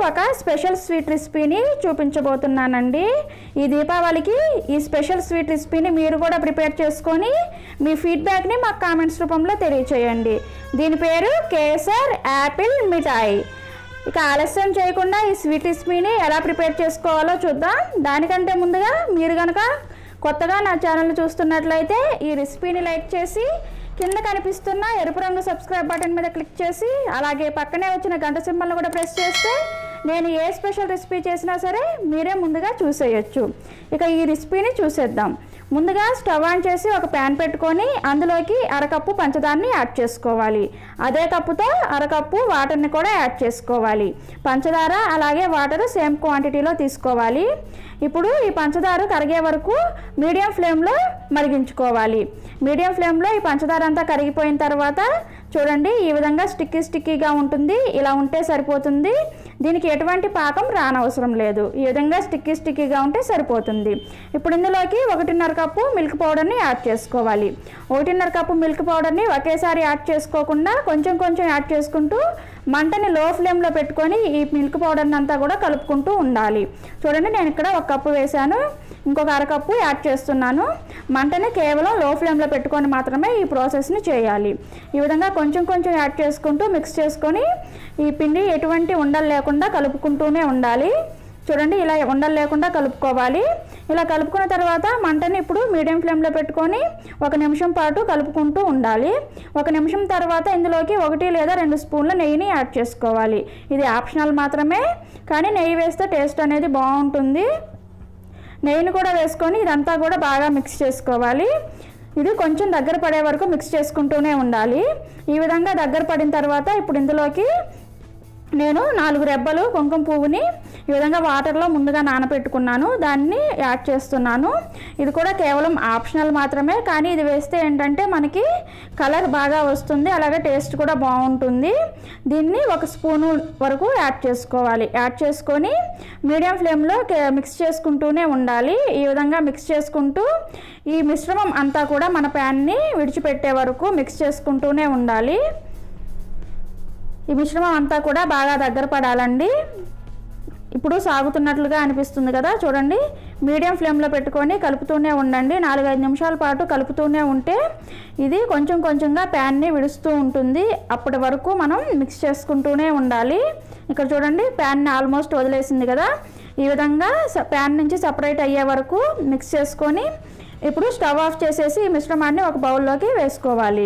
ఒక special sweet రెసిపీని చూపించబోతున్నానండి ఈ దీపావళికి ఈ స్పెషల్ స్వీట్ రెసిపీని మీరు కూడా ప్రిపేర్ చేసుకొని మీ ఫీడ్బ్యాక్ని మాకు కామెంట్స్ రూపంలో తెలియచేయండి దీని పేరు కేసర్ యాపిల్ మిఠాయి ఇక ఆలస్యం చేయకుండా ఈ స్వీట్ రెసిపీని ఎలా ప్రిపేర్ చేసుకోవాలో చూద్దాం దానికంటే ముందుగా మీరు కనుక కొత్తగా నా ఛానల్ని చూస్తున్నట్లయితే ఈ రెసిపీని లైక్ చేసి కింద కనిపిస్తున్న ఎరుపు రంగు సబ్స్క్రైబ్ బటన్ మీద క్లిక్ చేసి అలాగే పక్కనే వచ్చిన గంట సింబల్ని కూడా ప్రెస్ చేస్తే నేను ఏ స్పెషల్ రెసిపీ చేసినా సరే మీరే ముందుగా చూసేయచ్చు ఇక ఈ రెసిపీని చూసేద్దాం ముందుగా స్టవ్ ఆన్ చేసి ఒక ప్యాన్ పెట్టుకొని అందులోకి అరకప్పు పంచదారని యాడ్ చేసుకోవాలి అదే కప్పుతో అరకప్పు వాటర్ని కూడా యాడ్ చేసుకోవాలి పంచదార అలాగే వాటర్ సేమ్ క్వాంటిటీలో తీసుకోవాలి ఇప్పుడు ఈ పంచదార కరిగే వరకు మీడియం ఫ్లేమ్లో మరిగించుకోవాలి మీడియం ఫ్లేమ్లో ఈ పంచదార అంతా కరిగిపోయిన తర్వాత చూడండి ఈ విధంగా స్టిక్కీ స్టిక్కీగా ఉంటుంది ఇలా ఉంటే సరిపోతుంది దీనికి ఎటువంటి పాకం రానవసరం లేదు ఈ విధంగా స్టిక్కీ స్టిక్కీగా ఉంటే సరిపోతుంది ఇప్పుడు ఇందులోకి ఒకటిన్నర కప్పు మిల్క్ పౌడర్ని యాడ్ చేసుకోవాలి ఒకటిన్నర కప్పు మిల్క్ పౌడర్ని ఒకేసారి యాడ్ చేసుకోకుండా కొంచెం కొంచెం యాడ్ చేసుకుంటూ మంటని లో ఫ్లేమ్లో పెట్టుకొని ఈ మిల్క్ పౌడర్ని అంతా కూడా కలుపుకుంటూ ఉండాలి చూడండి నేను ఇక్కడ ఒక కప్పు వేశాను ఇంకొక అరకప్పు యాడ్ చేస్తున్నాను మంటని కేవలం లో ఫ్లేమ్లో పెట్టుకొని మాత్రమే ఈ ప్రాసెస్ని చేయాలి ఈ విధంగా కొంచెం కొంచెం యాడ్ చేసుకుంటూ మిక్స్ చేసుకొని ఈ పిండి ఎటువంటి ఉండలు లేకుండా కలుపుకుంటూనే ఉండాలి చూడండి ఇలా ఉండలు లేకుండా కలుపుకోవాలి ఇలా కలుపుకున్న తర్వాత మంటని ఇప్పుడు మీడియం ఫ్లేమ్లో పెట్టుకొని ఒక నిమిషం పాటు కలుపుకుంటూ ఉండాలి ఒక నిమిషం తర్వాత ఇందులోకి ఒకటి లేదా రెండు స్పూన్ల నెయ్యిని యాడ్ చేసుకోవాలి ఇది ఆప్షనల్ మాత్రమే కానీ నెయ్యి వేస్తే టేస్ట్ అనేది బాగుంటుంది నెయ్యిని కూడా వేసుకొని ఇదంతా కూడా బాగా మిక్స్ చేసుకోవాలి ఇది కొంచెం దగ్గర పడే వరకు మిక్స్ చేసుకుంటూనే ఉండాలి ఈ విధంగా దగ్గర పడిన తర్వాత ఇప్పుడు ఇందులోకి నేను నాలుగు రెబ్బలు కుంకుమ పువ్వుని ఈ విధంగా వాటర్లో ముందుగా నానబెట్టుకున్నాను దాన్ని యాడ్ చేస్తున్నాను ఇది కూడా కేవలం ఆప్షనల్ మాత్రమే కానీ ఇది వేస్తే ఏంటంటే మనకి కలర్ బాగా వస్తుంది అలాగే టేస్ట్ కూడా బాగుంటుంది దీన్ని ఒక స్పూను వరకు యాడ్ చేసుకోవాలి యాడ్ చేసుకొని మీడియం ఫ్లేమ్లో మిక్స్ చేసుకుంటూనే ఉండాలి ఈ విధంగా మిక్స్ చేసుకుంటూ ఈ మిశ్రమం అంతా కూడా మన ప్యాన్ని విడిచిపెట్టే వరకు మిక్స్ చేసుకుంటూనే ఉండాలి ఈ మిశ్రమం అంతా కూడా బాగా దగ్గర పడాలండి ఇప్పుడు సాగుతున్నట్లుగా అనిపిస్తుంది కదా చూడండి మీడియం ఫ్లేమ్లో పెట్టుకొని కలుపుతూనే ఉండండి నాలుగైదు నిమిషాల పాటు కలుపుతూనే ఉంటే ఇది కొంచెం కొంచెంగా ప్యాన్ని విడుస్తూ ఉంటుంది అప్పటి వరకు మనం మిక్స్ చేసుకుంటూనే ఉండాలి ఇక్కడ చూడండి ప్యాన్ని ఆల్మోస్ట్ వదిలేసింది కదా ఈ విధంగా ప్యాన్ నుంచి సపరేట్ అయ్యే వరకు మిక్స్ చేసుకొని ఇప్పుడు స్టవ్ ఆఫ్ చేసేసి ఈ మిశ్రమాన్ని ఒక బౌల్లోకి వేసుకోవాలి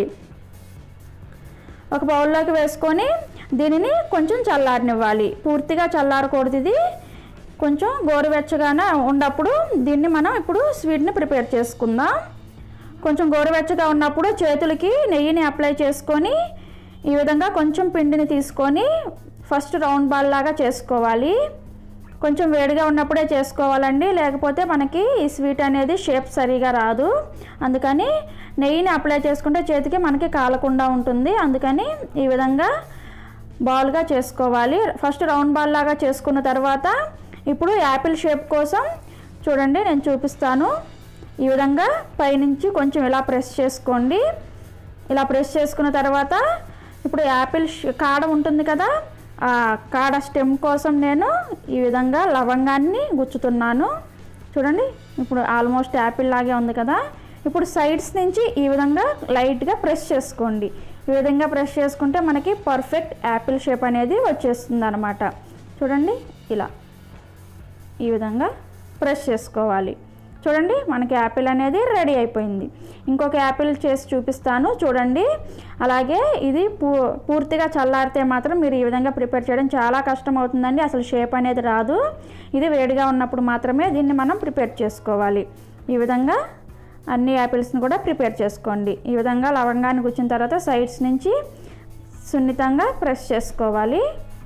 ఒక బౌల్లోకి వేసుకొని దీనిని కొంచెం చల్లారనివ్వాలి పూర్తిగా చల్లారకూడదు ఇది కొంచెం గోరువెచ్చగానే ఉన్నప్పుడు దీన్ని మనం ఇప్పుడు స్వీట్ని ప్రిపేర్ చేసుకుందాం కొంచెం గోరువెచ్చగా ఉన్నప్పుడు చేతులకి నెయ్యిని అప్లై చేసుకొని ఈ విధంగా కొంచెం పిండిని తీసుకొని ఫస్ట్ రౌండ్ బాల్ లాగా చేసుకోవాలి కొంచెం వేడిగా ఉన్నప్పుడే చేసుకోవాలండి లేకపోతే మనకి ఈ స్వీట్ అనేది షేప్ సరిగా రాదు అందుకని నెయ్యిని అప్లై చేసుకుంటే చేతికి మనకి కాలకుండా ఉంటుంది అందుకని ఈ విధంగా బాల్గా చేసుకోవాలి ఫస్ట్ రౌండ్ బాల్ లాగా చేసుకున్న తర్వాత ఇప్పుడు యాపిల్ షేప్ కోసం చూడండి నేను చూపిస్తాను ఈ విధంగా పైనుంచి కొంచెం ఇలా ప్రెస్ చేసుకోండి ఇలా ప్రెస్ చేసుకున్న తర్వాత ఇప్పుడు యాపిల్ కాడ ఉంటుంది కదా ఆ కాడ స్టెమ్ కోసం నేను ఈ విధంగా లవంగాన్ని గుచ్చుతున్నాను చూడండి ఇప్పుడు ఆల్మోస్ట్ యాపిల్ లాగే ఉంది కదా ఇప్పుడు సైడ్స్ నుంచి ఈ విధంగా లైట్గా ప్రెస్ చేసుకోండి ఈ విధంగా ప్రెస్ చేసుకుంటే మనకి పర్ఫెక్ట్ యాపిల్ షేప్ అనేది వచ్చేస్తుంది అనమాట చూడండి ఇలా ఈ విధంగా ప్రెస్ చేసుకోవాలి చూడండి మనకి యాపిల్ అనేది రెడీ అయిపోయింది ఇంకొక యాపిల్ చేసి చూపిస్తాను చూడండి అలాగే ఇది పూ పూర్తిగా చల్లారితే మాత్రం మీరు ఈ విధంగా ప్రిపేర్ చేయడం చాలా కష్టం అవుతుందండి అసలు షేప్ అనేది రాదు ఇది వేడిగా ఉన్నప్పుడు మాత్రమే దీన్ని మనం ప్రిపేర్ చేసుకోవాలి ఈ విధంగా అన్ని యాపిల్స్ని కూడా ప్రిపేర్ చేసుకోండి ఈ విధంగా లవంగాన్ని గుచ్చిన తర్వాత సైడ్స్ నుంచి సున్నితంగా ప్రెస్ చేసుకోవాలి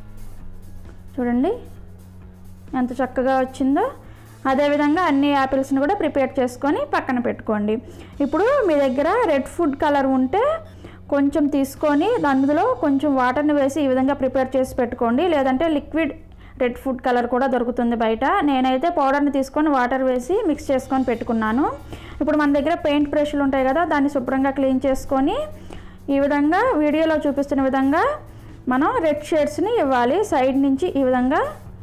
చూడండి ఎంత చక్కగా వచ్చిందో అదేవిధంగా అన్ని యాపిల్స్ని కూడా ప్రిపేర్ చేసుకొని పక్కన పెట్టుకోండి ఇప్పుడు మీ దగ్గర రెడ్ ఫుడ్ కలర్ ఉంటే కొంచెం తీసుకొని అందులో కొంచెం వాటర్ని వేసి ఈ విధంగా ప్రిపేర్ చేసి పెట్టుకోండి లేదంటే లిక్విడ్ రెడ్ ఫుడ్ కలర్ కూడా దొరుకుతుంది బయట నేనైతే పౌడర్ని తీసుకొని వాటర్ వేసి మిక్స్ చేసుకొని పెట్టుకున్నాను ఇప్పుడు మన దగ్గర పెయింట్ బ్రష్లు ఉంటాయి కదా దాన్ని శుభ్రంగా క్లీన్ చేసుకొని ఈ విధంగా వీడియోలో చూపిస్తున్న విధంగా మనం రెడ్ షేడ్స్ని ఇవ్వాలి సైడ్ నుంచి ఈ విధంగా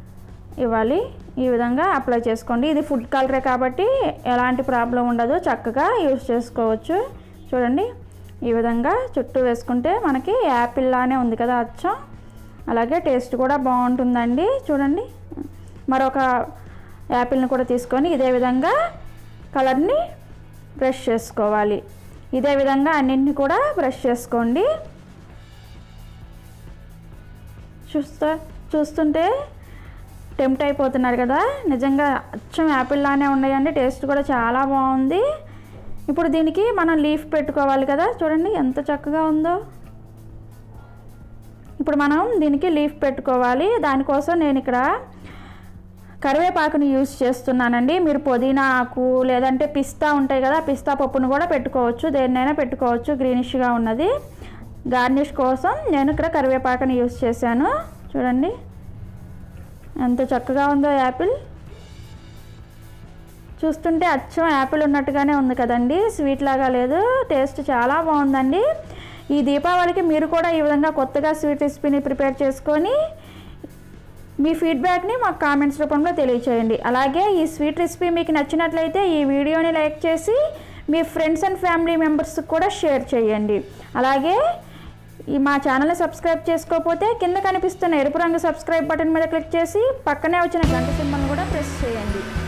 ఇవ్వాలి ఈ విధంగా అప్లై చేసుకోండి ఇది ఫుడ్ కలరే కాబట్టి ఎలాంటి ప్రాబ్లం ఉండదు చక్కగా యూస్ చేసుకోవచ్చు చూడండి ఈ విధంగా చుట్టూ వేసుకుంటే మనకి యాపిల్ లానే ఉంది కదా అచ్చం అలాగే టేస్ట్ కూడా బాగుంటుందండి చూడండి మరొక యాపిల్ని కూడా తీసుకొని ఇదే విధంగా కలర్ని బ్రష్ చేసుకోవాలి ఇదే విధంగా అన్నింటిని కూడా బ్రష్ చేసుకోండి చూస్తా చూస్తుంటే టెంప్ట్ అయిపోతున్నారు కదా నిజంగా అచ్చం యాపిల్ లానే ఉన్నాయండి టేస్ట్ కూడా చాలా బాగుంది ఇప్పుడు దీనికి మనం లీఫ్ పెట్టుకోవాలి కదా చూడండి ఎంత చక్కగా ఉందో ఇప్పుడు మనం దీనికి లీఫ్ పెట్టుకోవాలి దానికోసం నేను ఇక్కడ కరివేపాకుని యూస్ చేస్తున్నానండి మీరు పుదీనా ఆకు లేదంటే పిస్తా ఉంటాయి కదా పిస్తా పప్పును కూడా పెట్టుకోవచ్చు దేన్నైనా పెట్టుకోవచ్చు గ్రీనిష్గా ఉన్నది గార్నిష్ కోసం నేను ఇక్కడ కరివేపాకుని యూస్ చేశాను చూడండి ఎంత చక్కగా ఉందో యాపిల్ చూస్తుంటే అచ్చం యాపిల్ ఉన్నట్టుగానే ఉంది కదండి స్వీట్ లాగా లేదు టేస్ట్ చాలా బాగుందండి ఈ దీపావళికి మీరు కూడా ఈ విధంగా కొత్తగా స్వీట్ రెసిపీని ప్రిపేర్ చేసుకొని మీ ఫీడ్బ్యాక్ని మాకు కామెంట్స్ రూపంలో తెలియచేయండి అలాగే ఈ స్వీట్ రెసిపీ మీకు నచ్చినట్లయితే ఈ వీడియోని లైక్ చేసి మీ ఫ్రెండ్స్ అండ్ ఫ్యామిలీ మెంబర్స్కి కూడా షేర్ చేయండి అలాగే ఈ మా ఛానల్ని సబ్స్క్రైబ్ చేసుకోకపోతే కింద కనిపిస్తున్న ఎరుపు రంగు సబ్స్క్రైబ్ బటన్ మీద క్లిక్ చేసి పక్కనే వచ్చిన గంట సింబల్ని కూడా ప్రెస్ చేయండి